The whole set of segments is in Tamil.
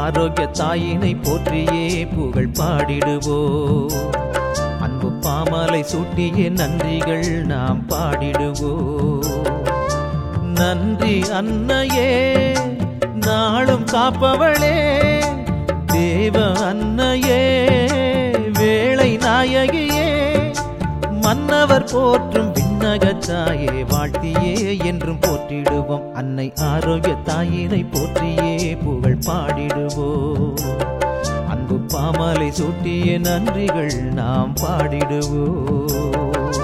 ஆரோக்கிய தாயினை போற்றியே புகழ் பாடிடுவோ அன்பு பாமாலை சூட்டிய நன்றிகள் நாம் பாடிடுவோ நன்றி அன்னையே நாளும் காப்பவளே தேவ அன்னையே வேளை நாயகியே மன்னவர் போற்றும் விண்ணகத்தாயே வாழ்த்தியே என்றும் போற்றிடுவோம் அன்னை ஆரோக்கிய தாயினை போற்றியே புகழ் பாடிடுவோம் அன்பு பாமாலை சூட்டிய நன்றிகள் நாம் பாடிடுவோம்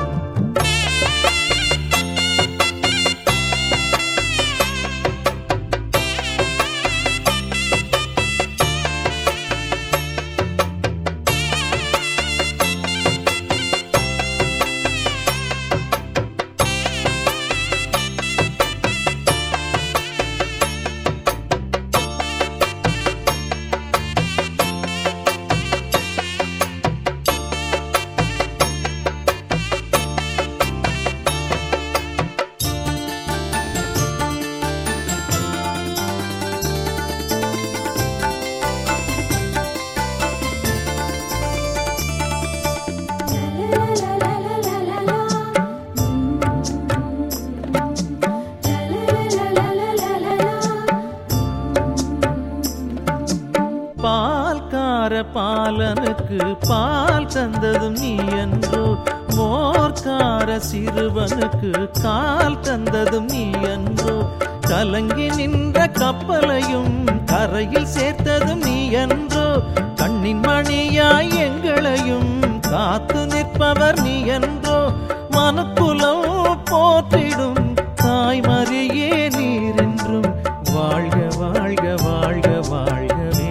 பால்கார பாலனுக்கு பால் தந்ததும் நீ என்றோ மோர்க்கார சிறுவனுக்கு கால் தந்ததும் நீ என்றோ கலங்கி நின்ற கப்பலையும் கரையில் சேர்த்ததும் நீ என்றோ கண்ணின் மணியாய் எங்களையும் காத்து நிற்பவர் நீ என்றோ மனுக்குலம் போற்றிடும் தாய்மறியே நீரென்றும் வாழ்க வாழ்க வாழ்க வாழ்கவே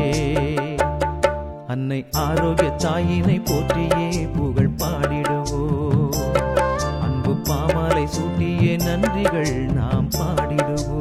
அன்னை ஆரோக்கிய தாயினை போற்றியே புகழ் பாடிடுவோ அன்பு பாமாலை சூட்டியே நன்றிகள் நாம் பாடிடுவோ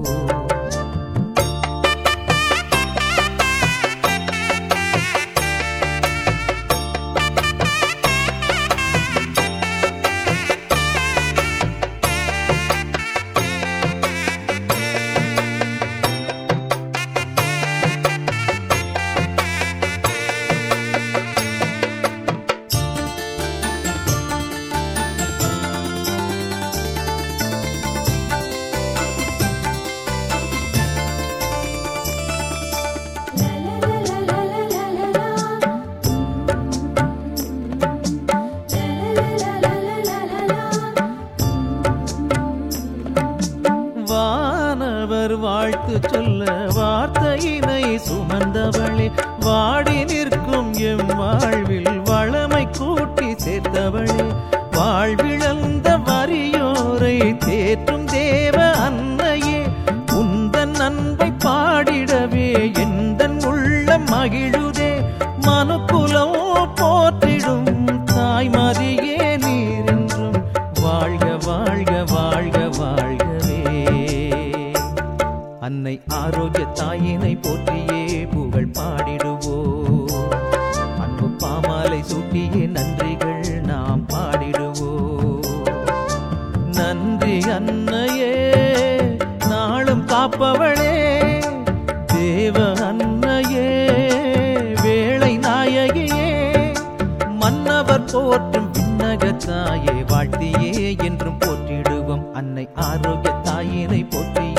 வானவர் வாழ்த்து சொல்ல வார்த்தையினை சுமந்தவளே வாடி நிற்கும் எம் வாழ்வில் வளமை கூட்டி சேர்த்தவளே வாழ்விழந்த வறியோரை தேற்றும் தேவ அன்னையே உந்தன் அன்பை பாடிடவே எந்தன் உள்ளம் மகிழுதே மனுக்குலம் போற்றிடும் தாய்மதியே நீரென்றும் வாழ்க வாழ்க வாழ்க வாழ்கவே அன்னை ஆரோக்கிய தாயினை போற்றியே புகழ் பாடிடுவோ அன்பு பாமாலை சூட்டியே நன்றிகள் நாம் பாடிடுவோ நன்றி அன்னையே நாளும் காப்பவளே தேவ அன்னையே வேளை நாயகியே மன்னவர் போற்றும் விண்ணகத்தாயே வாழ்த்தியே என்றும் போற்றிடுவோம் அன்னை ஆரோக்கிய தாயினை போற்றி